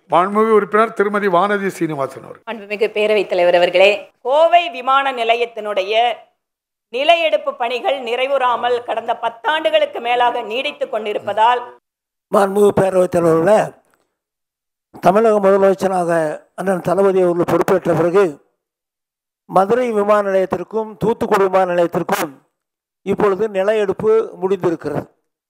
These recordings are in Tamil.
மாண்புமிகு உறுப்பினர் திருமதி வானதி சீனிவாசன் அவர்கள் அன்புமிகு பேரவைத் தலைவர் அவர்களே கோவை விமான நிலையத்தினுடைய நிலையெடுப்பு பணிகள் நிறைவுறாமல் கடந்த பத்தாண்டுகளுக்கு மேலாக நீடித்துக் கொண்டிருப்பதால் மாண்புமிகு பேரவைத் தலைவர்களே தமிழக முதலமைச்சராக அண்ணன் தளபதி அவர்கள் பொறுப்பேற்ற பிறகு மதுரை விமான நிலையத்திற்கும் தூத்துக்குடி விமான நிலையத்திற்கும் இப்பொழுது நிலையெடுப்பு முடிந்திருக்கிறது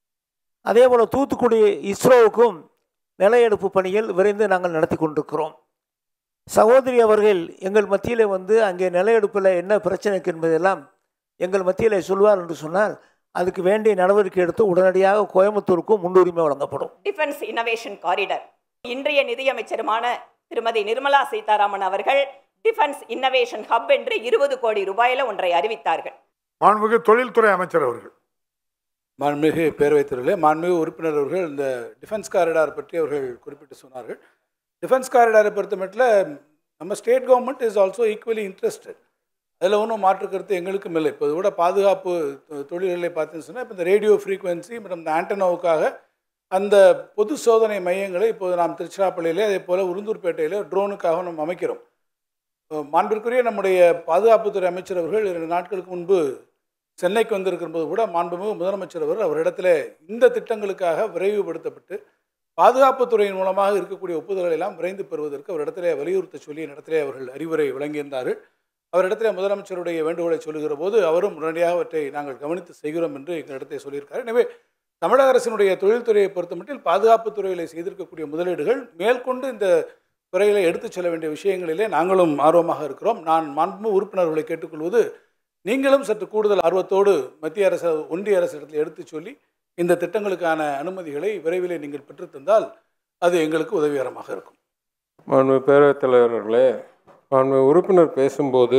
அதே போல் தூத்துக்குடி இஸ்ரோவுக்கும் நிலையெடுப்பு பணிகள் விரைந்து நாங்கள் நடத்தி கொண்டிருக்கிறோம் சகோதரி அவர்கள் எங்கள் மத்தியிலே வந்து அங்கே நிலையெடுப்பில் என்ன பிரச்சனைக்கு என்பதெல்லாம் எங்கள் மத்தியிலே சொல்வார் என்று சொன்னால் அதுக்கு வேண்டிய நடவடிக்கை எடுத்து உடனடியாக கோயம்புத்தூருக்கும் முன்னுரிமை வழங்கப்படும் டிஃபென்ஸ் இன்னோவேஷன் காரிடர் இன்றைய நிதியமைச்சருமான திருமதி நிர்மலா சீதாராமன் அவர்கள் டிஃபென்ஸ் இன்னோவேஷன் ஹப் என்று இருபது கோடி ரூபாயில ஒன்றை அறிவித்தார்கள் மாண்புமிகு தொழில்துறை அமைச்சர் அவர்கள் மாண்புமிகு பேரவைத் தலைவர்களே மாண்புமிகு உறுப்பினர் அவர்கள் இந்த டிஃபென்ஸ் காரிடார் பற்றி அவர்கள் குறிப்பிட்டு சொன்னார்கள் டிஃபென்ஸ் காரிடாரை பொறுத்த மட்டும் நம்ம state government is also equally interested அதில் ஒன்றும் மாற்று கருத்து எங்களுக்கும் இல்லை இப்போ கூட பாதுகாப்பு தொ- தொழில்களை பார்த்தீங்கன்னு சொன்னால் இப்போ இந்த ரேடியோ ஃப்ரீக்வன்சி மற்றும் இந்த ஆண்டனோவுக்காக அந்த பொது சோதனை மையங்களை இப்போது நாம் திருச்சிராப்பள்ளியிலே அதே போல் உளுந்தூர்பேட்டையிலே ட்ரோனுக்காக நம்ம அமைக்கிறோம் அஹ் மாண்பிற்குரிய நம்முடைய பாதுகாப்புத்துறை அமைச்சர் அவர்கள் இரண்டு நாட்களுக்கு முன்பு சென்னைக்கு வந்திருக்கிற போது கூட மாண்புமிகு முதலமைச்சர் அவர் அவரிடத்துல இந்த திட்டங்களுக்காக விரைவுபடுத்தப்பட்டு பாதுகாப்புத்துறையின் மூலமாக இருக்கக்கூடிய ஒப்புதல்களை எல்லாம் விரைந்து பெறுவதற்கு அவரிடத்திலே வலியுறுத்த சொல்லி இடத்திலே அவர்கள் அறிவுரை வழங்கியிருந்தார்கள் அவரிடத்திலே முதலமைச்சருடைய வேண்டுகோளை சொல்லுகிற போது அவரும் உடனடியாக அவற்றை நாங்கள் கவனித்து செய்கிறோம் என்று எங்களிடத்தை சொல்லியிருக்கார் எனவே தமிழக அரசினுடைய தொழில்துறையை பொறுத்தமட்டில் பாதுகாப்புத் துறையிலே செய்திருக்கக்கூடிய முதலீடுகள் மேற்கொண்டு இந்த துறையிலே எடுத்துச் செல்ல வேண்டிய விஷயங்களிலே நாங்களும் ஆர்வமாக இருக்கிறோம் நான் மாண்பு உறுப்பினர்களை கேட்டுக்கொள்வது நீங்களும் சற்று கூடுதல் ஆர்வத்தோடு மத்திய அரசு ஒன்றிய அரசிடத்தில் எடுத்துச் சொல்லி இந்த திட்டங்களுக்கான அனுமதிகளை விரைவிலே நீங்கள் பெற்றுத் தந்தால் அது எங்களுக்கு உதவிகரமாக இருக்கும் மாண்பு பேரவைத் தலைவர்களே மாண்பு உறுப்பினர் பேசும்போது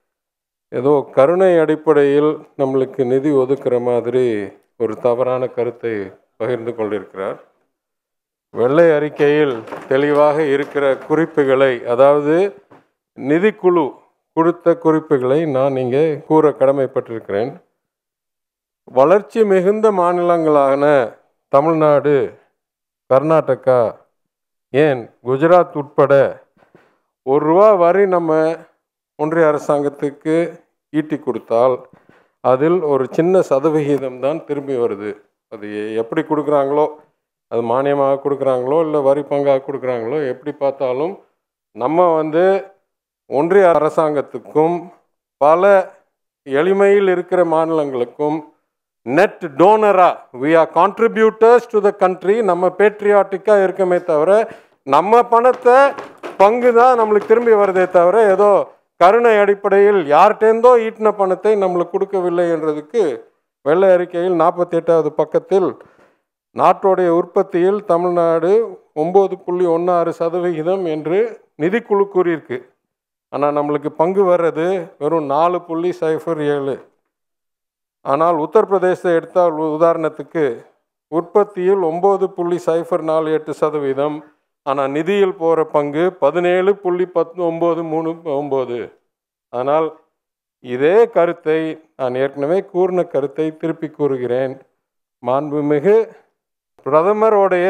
ஏதோ கருணை அடிப்படையில் நம்மளுக்கு நிதி ஒதுக்குற மாதிரி ஒரு தவறான கருத்தை பகிர்ந்து கொண்டிருக்கிறார் வெள்ளை அறிக்கையில் தெளிவாக இருக்கிற குறிப்புகளை அதாவது நிதிக்குழு கொடுத்த குறிப்புகளை நான் இங்கே கூற கடமைப்பட்டிருக்கிறேன் வளர்ச்சி மிகுந்த மாநிலங்களான தமிழ்நாடு கர்நாடகா ஏன் குஜராத் உட்பட ஒரு ரூபா வரி நம்ம ஒன்றிய அரசாங்கத்துக்கு ஈட்டி கொடுத்தால் அதில் ஒரு சின்ன சதவிகிதம் தான் திரும்பி வருது அது எ- எப்படி கொடுக்குறாங்களோ அது மானியமாக கொடுக்குறாங்களோ இல்லை வரி பங்காக கொடுக்குறாங்களோ எப்படி பார்த்தாலும் நம்ம வந்து ஒன்றிய அரசாங்கத்துக்கும் பல எளிமையில் இருக்கிற மாநிலங்களுக்கும் நெட் டோனரா we are contributors to the country நம்ம பேட்ரியாட்டிக்காக இருக்கமே தவிர நம்ம பணத்தை பங்கு தான் நம்மளுக்கு திரும்பி வருதே தவிர ஏதோ கருணை அடிப்படையில் யார்கிட்டேருந்தோ ஈட்டின பணத்தை நம்மளுக்கு கொடுக்கவில்லை என்றதுக்கு வெள்ளை அறிக்கையில் நாற்பத்தி எட்டாவது பக்கத்தில் நாட்டுடைய உற்பத்தியில் தமிழ்நாடு ஒம்பது புள்ளி ஒன்றாறு சதவிகிதம் என்று நிதிக்குழு கூறியிருக்கு ஆனால் நம்மளுக்கு பங்கு வர்றது வெறும் நாலு புள்ளி சைஃபர் ஏழு ஆனால் உத்தரப்பிரதேசத்தை எடுத்தால் உ- உதாரணத்துக்கு உற்பத்தியில் ஒம்பது புள்ளி சைஃபர் நாலு எட்டு சதவீதம் ஆனால் நிதியில் போகிற பங்கு பதினேழு புள்ளி பத்து ஒம்பது மூணு ஒம்பது ஆனால் இதே கருத்தை நான் ஏற்கனவே கூறின கருத்தை திருப்பி கூறுகிறேன் மாண்புமிகு பிரதமருடைய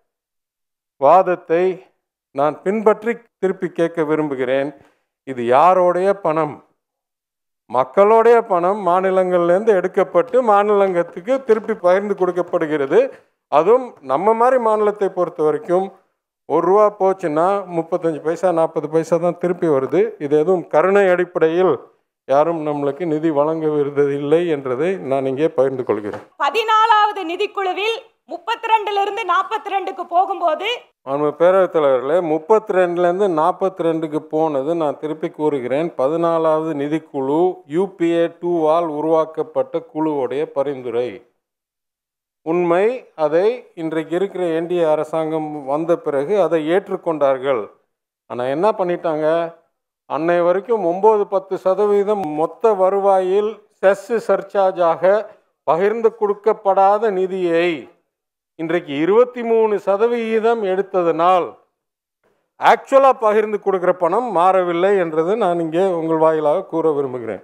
வாதத்தை நான் பின்பற்றி திருப்பி கேட்க விரும்புகிறேன் இது யாரோடைய பணம் மக்களுடைய பணம் மாநிலங்கள்லேருந்து எடுக்கப்பட்டு மாநிலங்கத்துக்கு திருப்பி பகிர்ந்து கொடுக்கப்படுகிறது அதுவும் நம்ம மாதிரி மாநிலத்தை பொறுத்த வரைக்கும் ஒரு ரூபா போச்சுன்னா முப்பத்தஞ்சு பைசா நாற்பது பைசா தான் திருப்பி வருது இது எதுவும் கருணை அடிப்படையில் யாரும் நம்மளுக்கு நிதி வழங்க இல்லை என்றதை நான் இங்கே பகிர்ந்து கொள்கிறேன் பதினாலாவது நிதிக்குழுவில் முப்பத்தி ரெண்டுல இருந்து நாற்பத்தி ரெண்டுக்கு போகும்போது நம்ம பேரவைத் தலைவர்களே முப்பத்தி ரெண்டுலேருந்து நாற்பத்தி ரெண்டுக்கு போனது நான் திருப்பி கூறுகிறேன் பதினாலாவது நிதிக்குழு யூபிஏ டூவால் உருவாக்கப்பட்ட குழுவுடைய பரிந்துரை உண்மை அதை இன்றைக்கு இருக்கிற என்டிஏ அரசாங்கம் வந்த பிறகு அதை ஏற்றுக்கொண்டார்கள் ஆனால் என்ன பண்ணிட்டாங்க அன்னை வரைக்கும் ஒம்பது பத்து சதவீதம் மொத்த வருவாயில் செஸ் சர்சார்ஜாக பகிர்ந்து கொடுக்கப்படாத நிதியை இன்றைக்கு இருபத்தி மூணு சதவிகிதம் எடுத்ததனால் ஆக்சுவலாக பகிர்ந்து கொடுக்குற பணம் மாறவில்லை என்றது நான் இங்கே உங்கள் வாயிலாக கூற விரும்புகிறேன்